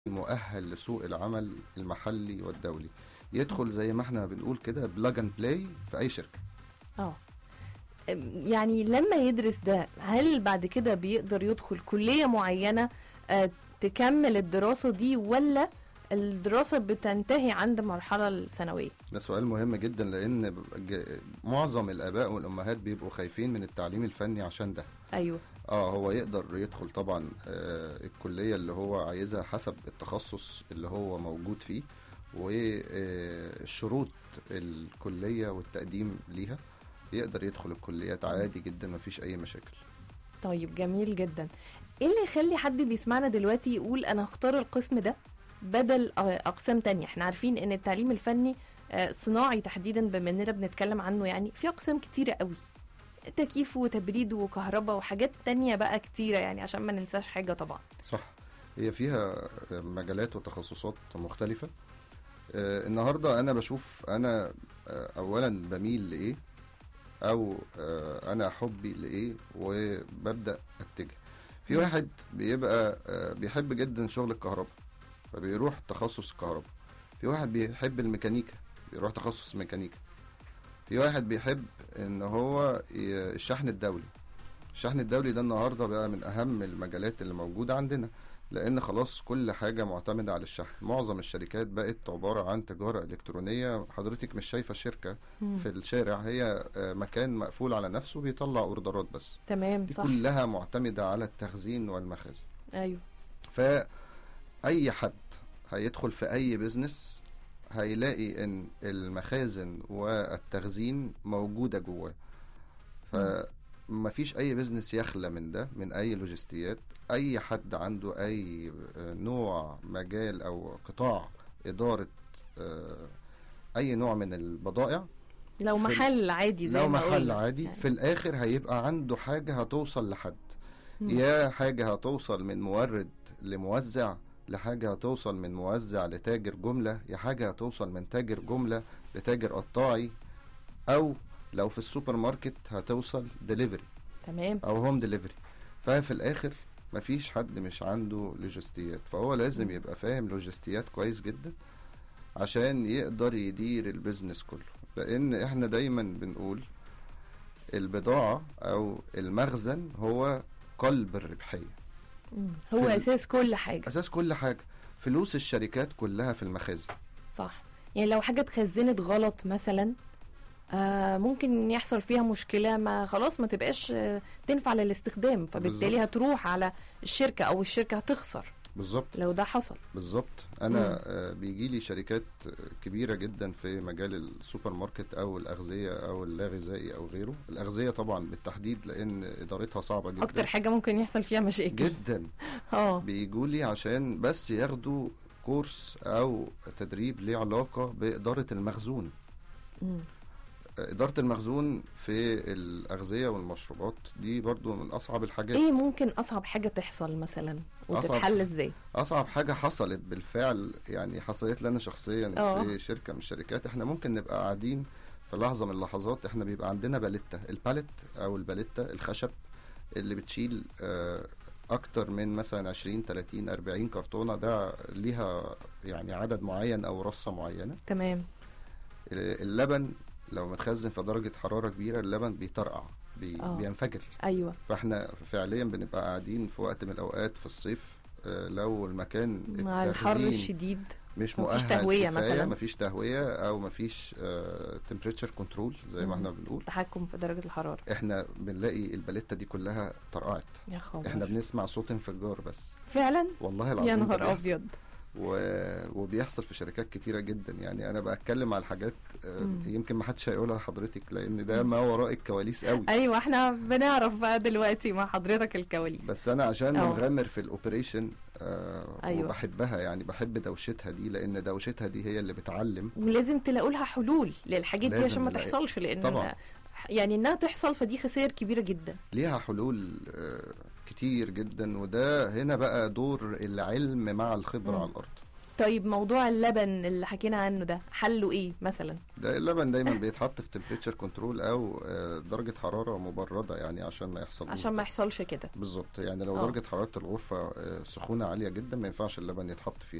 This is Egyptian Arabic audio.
مؤهل لسوق العمل المحلي والدولي يدخل زي ما احنا بنقول كده بلاج اند بلاي في اي شركه اه أم، يعني لما يدرس ده هل بعد كده بيقدر يدخل كلية معينة آه، تكمل الدراسة دي ولا الدراسة بتنتهي عند مرحلة الثانوية ده سؤال مهم جدا لان ب- ج- معظم الاباء والامهات بيبقوا خايفين من التعليم الفني عشان ده ايوه اه هو يقدر يدخل طبعا آه الكليه اللي هو عايزها حسب التخصص اللي هو موجود فيه والشروط الكليه والتقديم ليها يقدر يدخل الكليات عادي جدا مفيش اي مشاكل طيب جميل جدا ايه اللي يخلي حد بيسمعنا دلوقتي يقول انا هختار القسم ده بدل آه، اقسام تانية احنا عارفين ان التعليم الفني آه، صناعي تحديدا بما اننا بنتكلم عنه يعني في اقسام كتيرة قوي تكييف وتبريد وكهرباء وحاجات تانية بقى كتيرة يعني عشان ما ننساش حاجة طبعا صح هي فيها مجالات وتخصصات مختلفة آه، النهاردة أنا بشوف أنا آه، أولا بميل لإيه أو آه، أنا حبي لإيه وببدأ أتجه في مم. واحد بيبقى آه، بيحب جدا شغل الكهرباء فبيروح تخصص الكهرباء في واحد بيحب الميكانيكا بيروح تخصص ميكانيكا في واحد بيحب ان هو ي- الشحن الدولي الشحن الدولي ده النهارده بقى من اهم المجالات اللي موجوده عندنا لان خلاص كل حاجه معتمده على الشحن معظم الشركات بقت عباره عن تجاره الكترونيه حضرتك مش شايفه الشركه مم. في الشارع هي آه، مكان مقفول على نفسه بيطلع اوردرات بس تمام دي صح كلها معتمده على التخزين والمخازن ايوه فأي حد هيدخل في أي بيزنس هيلاقي إن المخازن والتخزين موجودة جواه فمفيش أي بيزنس يخلى من ده من أي لوجستيات أي حد عنده أي نوع مجال أو قطاع إدارة آه، أي نوع من البضائع لو في ال- محل عادي زي لو ما محل قلنا. عادي يعني. في الآخر هيبقى عنده حاجة هتوصل لحد مم. يا حاجة هتوصل من مورد لموزع لحاجة هتوصل من موزع لتاجر جملة يا حاجة هتوصل من تاجر جملة لتاجر قطاعي أو لو في السوبر ماركت هتوصل ديليفري تمام أو هوم ديليفري ففي الآخر مفيش حد مش عنده لوجستيات فهو لازم مم. يبقى فاهم لوجستيات كويس جدا عشان يقدر يدير البيزنس كله لأن احنا دايما بنقول البضاعة أو المخزن هو قلب الربحية مم. هو في ال- اساس كل حاجة اساس كل حاجه فلوس الشركات كلها في المخازن صح يعني لو حاجة اتخزنت غلط مثلا آه ممكن يحصل فيها مشكلة ما خلاص ما تبقاش آه تنفع للاستخدام فبالتالي بالظبط. هتروح على الشركة أو الشركة هتخسر بالظبط لو ده حصل بالظبط انا آه بيجي لي شركات آه، كبيره جدا في مجال السوبر ماركت او الاغذيه او اللا غذائي او غيره الاغذيه طبعا بالتحديد لان ادارتها صعبه جدا أكتر حاجة ممكن يحصل فيها مشاكل جدا اه بيجوا لي عشان بس ياخدوا كورس او تدريب ليه علاقه باداره المخزون مم. إدارة المخزون في الأغذية والمشروبات دي برضو من أصعب الحاجات ايه ممكن أصعب حاجة تحصل مثلا وتتحل ازاي اصعب حاجه حصلت بالفعل يعني حصلت لنا شخصيا آه. في شركه من الشركات احنا ممكن نبقى قاعدين في لحظه من اللحظات احنا بيبقى عندنا باليتا الباليت او الباليتا الخشب اللي بتشيل آه، اكتر من مثلا 20 30 40 كرتونه ده ليها يعني عدد معين او رصه معينه تمام اللبن لو متخزن في درجه حراره كبيره اللبن بيطرقع بي آه. بينفجر أيوة فاحنا فعليا بنبقى قاعدين في وقت من الاوقات في الصيف آه، لو المكان مع الحر التخزين الشديد مش مفيش مؤهل تهوية كفاية، مثلاً. مفيش تهويه او مفيش تمبريتشر كنترول زي ما احنا بنقول تحكم في درجة الحرارة احنا بنلاقي الباليتا دي كلها طرقعت يا خبر احنا بنسمع صوت انفجار بس فعلا والله العظيم يا ده نهار بيحصل. أبيض و... وبيحصل في شركات كتيره جدا يعني انا بتكلم على حاجات آه، مم. يمكن ما حدش هيقولها لحضرتك لان ده ما وراء الكواليس قوي ايوه احنا بنعرف بقى دلوقتي مع حضرتك الكواليس بس انا عشان أه. مغامر في الاوبريشن آه أيوة. وبحبها يعني بحب دوشتها دي لان دوشتها دي هي اللي بتعلم ولازم تلاقوا لها حلول للحاجات دي لازم عشان ما نلاقي- تحصلش لان طبعا. يعني انها تحصل فدي خسائر كبيره جدا ليها حلول آه كتير جدا وده هنا بقى دور العلم مع الخبره مم. على الارض طيب موضوع اللبن اللي حكينا عنه ده حله ايه مثلا ده اللبن دايما بيتحط في تمبريتشر كنترول او آه، درجه حراره مبرده يعني عشان ما يحصل عشان ما يحصلش كده بالظبط يعني لو آه. درجه حراره الغرفه آه، سخونه عاليه جدا ما ينفعش اللبن يتحط فيها